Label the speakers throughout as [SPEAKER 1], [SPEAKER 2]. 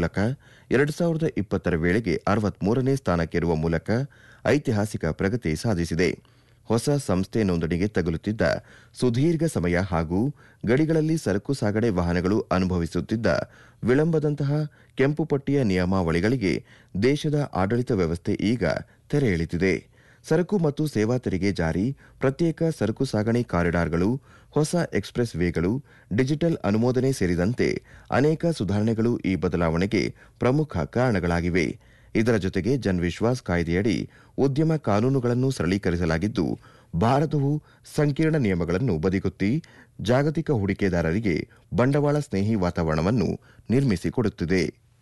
[SPEAKER 1] ಮೂಲಕ ಎರಡು ಸಾವಿರದ ಇಪ್ಪತ್ತರ ವೇಳೆಗೆ ಅರವತ್ಮೂರನೇ ಸ್ಥಾನಕ್ಕೇರುವ ಮೂಲಕ ಐತಿಹಾಸಿಕ ಪ್ರಗತಿ ಸಾಧಿಸಿದೆ ಹೊಸ ಸಂಸ್ಥೆ ನೋಂದಣಿಗೆ ತಗುಲುತ್ತಿದ್ದ ಸುದೀರ್ಘ ಸಮಯ ಹಾಗೂ ಗಡಿಗಳಲ್ಲಿ ಸರಕು ಸಾಗಣೆ ವಾಹನಗಳು ಅನುಭವಿಸುತ್ತಿದ್ದ ವಿಳಂಬದಂತಹ ಕೆಂಪು ಪಟ್ಟಿಯ ನಿಯಮಾವಳಿಗಳಿಗೆ ದೇಶದ ಆಡಳಿತ ವ್ಯವಸ್ಥೆ ಈಗ ತೆರೆ ಎಳೆದಿದೆ ಸರಕು ಮತ್ತು ಸೇವಾ ತೆರಿಗೆ ಜಾರಿ ಪ್ರತ್ಯೇಕ ಸರಕು ಸಾಗಣೆ ಕಾರಿಡಾರ್ಗಳು ಹೊಸ ಎಕ್ಸ್ಪ್ರೆಸ್ ವೇಗಳು ಡಿಜಿಟಲ್ ಅನುಮೋದನೆ ಸೇರಿದಂತೆ ಅನೇಕ ಸುಧಾರಣೆಗಳು ಈ ಬದಲಾವಣೆಗೆ ಪ್ರಮುಖ ಕಾರಣಗಳಾಗಿವೆ ಇದರ ಜೊತೆಗೆ ಜನ್ ವಿಶ್ವಾಸ್ ಕಾಯ್ದೆಯಡಿ ಉದ್ಯಮ ಕಾನೂನುಗಳನ್ನು ಸರಳೀಕರಿಸಲಾಗಿದ್ದು ಭಾರತವು ಸಂಕೀರ್ಣ ನಿಯಮಗಳನ್ನು ಬದಿಗೊತ್ತಿ ಜಾಗತಿಕ ಹೂಡಿಕೆದಾರರಿಗೆ ಬಂಡವಾಳ ಸ್ನೇಹಿ ವಾತಾವರಣವನ್ನು ನಿರ್ಮಿಸಿಕೊಡುತ್ತಿದೆ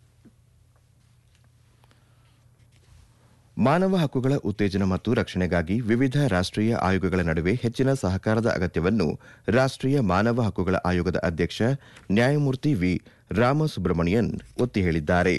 [SPEAKER 1] ಮಾನವ ಹಕ್ಕುಗಳ ಉತ್ತೇಜನ ಮತ್ತು ರಕ್ಷಣೆಗಾಗಿ ವಿವಿಧ ರಾಷ್ಟ್ರೀಯ ಆಯೋಗಗಳ ನಡುವೆ ಹೆಚ್ಚಿನ ಸಹಕಾರದ ಅಗತ್ಯವನ್ನು ರಾಷ್ಟ್ರೀಯ ಮಾನವ ಹಕ್ಕುಗಳ ಆಯೋಗದ ಅಧ್ಯಕ್ಷ ನ್ಯಾಯಮೂರ್ತಿ ವಿ ರಾಮಸುಬ್ರಮಣಿಯನ್ ಒತ್ತಿ ಹೇಳಿದ್ದಾರೆ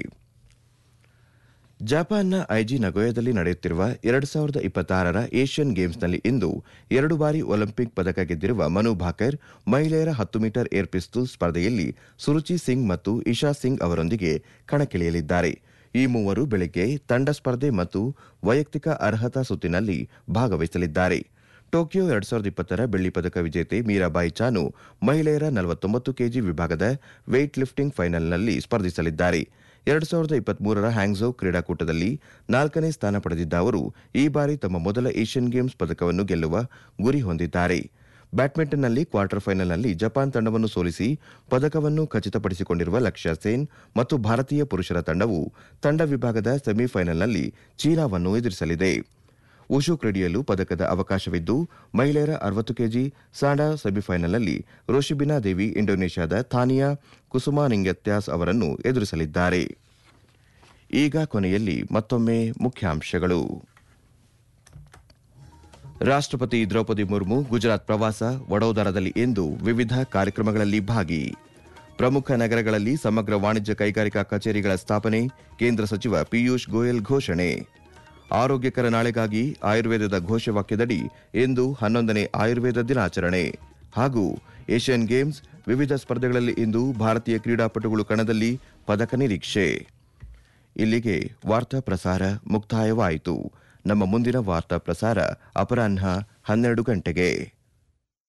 [SPEAKER 1] ಜಪಾನ್ನ ಐಜಿ ನಗೋಯದಲ್ಲಿ ನಡೆಯುತ್ತಿರುವ ಎರಡು ಸಾವಿರದ ಇಪ್ಪತ್ತಾರರ ಏಷ್ಯನ್ ಗೇಮ್ಸ್ನಲ್ಲಿ ಇಂದು ಎರಡು ಬಾರಿ ಒಲಿಂಪಿಕ್ ಪದಕ ಗೆದ್ದಿರುವ ಮನು ಭಾಕರ್ ಮಹಿಳೆಯರ ಹತ್ತು ಮೀಟರ್ ಏರ್ ಪಿಸ್ತೂಲ್ ಸ್ಪರ್ಧೆಯಲ್ಲಿ ಸುರುಚಿ ಸಿಂಗ್ ಮತ್ತು ಇಶಾ ಸಿಂಗ್ ಅವರೊಂದಿಗೆ ಕಣಕ್ಕಿಳಿಯಲಿದ್ದಾರೆ ಈ ಮೂವರು ಬೆಳಗ್ಗೆ ತಂಡ ಸ್ಪರ್ಧೆ ಮತ್ತು ವೈಯಕ್ತಿಕ ಅರ್ಹತಾ ಸುತ್ತಿನಲ್ಲಿ ಭಾಗವಹಿಸಲಿದ್ದಾರೆ ಟೋಕಿಯೋ ಎರಡ್ ಸಾವಿರದ ಇಪ್ಪತ್ತರ ಬೆಳ್ಳಿ ಪದಕ ವಿಜೇತೆ ಮೀರಾಬಾಯಿ ಚಾನು ಮಹಿಳೆಯರ ನಲವತ್ತೊಂಬತ್ತು ಕೆಜಿ ವಿಭಾಗದ ವೇಟ್ ಲಿಫ್ಟಿಂಗ್ ಫೈನಲ್ನಲ್ಲಿ ಸ್ಪರ್ಧಿಸಲಿದ್ದಾರೆ ಎರಡು ಸಾವಿರದ ಇಪ್ಪತ್ಮೂರರ ಹ್ಯಾಂಗ್ಝೋ ಕ್ರೀಡಾಕೂಟದಲ್ಲಿ ನಾಲ್ಕನೇ ಸ್ಥಾನ ಪಡೆದಿದ್ದ ಅವರು ಈ ಬಾರಿ ತಮ್ಮ ಮೊದಲ ಏಷ್ಯನ್ ಗೇಮ್ಸ್ ಪದಕವನ್ನು ಗೆಲ್ಲುವ ಗುರಿ ಹೊಂದಿದ್ದಾರೆ ಬ್ಯಾಡ್ಮಿಂಟನ್ನಲ್ಲಿ ಕ್ವಾರ್ಟರ್ ಫೈನಲ್ನಲ್ಲಿ ಜಪಾನ್ ತಂಡವನ್ನು ಸೋಲಿಸಿ ಪದಕವನ್ನು ಖಚಿತಪಡಿಸಿಕೊಂಡಿರುವ ಲಕ್ಷ್ಯ ಸೇನ್ ಮತ್ತು ಭಾರತೀಯ ಪುರುಷರ ತಂಡವು ತಂಡ ವಿಭಾಗದ ಸೆಮಿಫೈನಲ್ನಲ್ಲಿ ಚೀನಾವನ್ನು ಎದುರಿಸಲಿದೆ ಉಷು ಕ್ರೀಡೆಯಲ್ಲೂ ಪದಕದ ಅವಕಾಶವಿದ್ದು ಮಹಿಳೆಯರ ಅರವತ್ತು ಕೆಜಿ ಸಾಂಡಾ ಸೆಮಿಫೈನಲ್ನಲ್ಲಿ ರೋಶಿಬಿನಾ ದೇವಿ ಇಂಡೋನೇಷ್ಯಾದ ಥಾನಿಯಾ ಕುಸುಮಾನಿಂಗತ್ಯಾಸ್ ಅವರನ್ನು ಎದುರಿಸಲಿದ್ದಾರೆ ಈಗ ಕೊನೆಯಲ್ಲಿ ಮತ್ತೊಮ್ಮೆ ಮುಖ್ಯಾಂಶಗಳು ರಾಷ್ಟ್ರಪತಿ ದ್ರೌಪದಿ ಮುರ್ಮು ಗುಜರಾತ್ ಪ್ರವಾಸ ವಡೋದರದಲ್ಲಿ ಇಂದು ವಿವಿಧ ಕಾರ್ಯಕ್ರಮಗಳಲ್ಲಿ ಭಾಗಿ ಪ್ರಮುಖ ನಗರಗಳಲ್ಲಿ ಸಮಗ್ರ ವಾಣಿಜ್ಯ ಕೈಗಾರಿಕಾ ಕಚೇರಿಗಳ ಸ್ಥಾಪನೆ ಕೇಂದ್ರ ಸಚಿವ ಪಿಯೂಷ್ ಗೋಯಲ್ ಘೋಷಣೆ ಆರೋಗ್ಯಕರ ನಾಳೆಗಾಗಿ ಆಯುರ್ವೇದದ ಘೋಷವಾಕ್ಯದಡಿ ಇಂದು ಹನ್ನೊಂದನೇ ಆಯುರ್ವೇದ ದಿನಾಚರಣೆ ಹಾಗೂ ಏಷ್ಯನ್ ಗೇಮ್ಸ್ ವಿವಿಧ ಸ್ಪರ್ಧೆಗಳಲ್ಲಿ ಇಂದು ಭಾರತೀಯ ಕ್ರೀಡಾಪಟುಗಳು ಕಣದಲ್ಲಿ ಪದಕ ನಿರೀಕ್ಷೆ ಇಲ್ಲಿಗೆ ವಾರ್ತಾ ಪ್ರಸಾರ ಮುಕ್ತಾಯವಾಯಿತು ನಮ್ಮ ಮುಂದಿನ ವಾರ್ತಾ ಪ್ರಸಾರ ಅಪರಾಹ್ನ ಹನ್ನೆರಡು ಗಂಟೆಗೆ